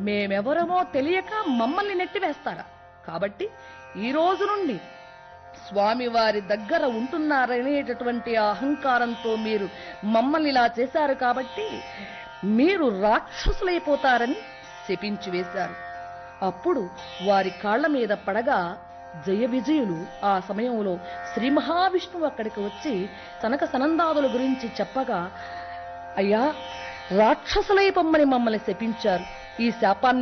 మేమెవరమో తెలియక మమ్మల్ని నెట్టివేస్తారా కాబట్టి ఈ రోజు నుండి స్వామివారి దగ్గర ఉంటున్నారనేటటువంటి ఆ అహంకారంతో మీరు మమ్మల్ని ఇలా చేశారు కాబట్టి మీరు రాక్షసులైపోతారని శపించి వేశారు అప్పుడు వారి కాళ్ల మీద పడగా జయ విజయులు ఆ సమయంలో శ్రీ మహావిష్ణువు అక్కడికి వచ్చి సనక సనందాదుల గురించి చెప్పగా అయ్యా రాక్షసులై పొమ్మని మమ్మల్ని శపించారు ఈ శాపాన్ని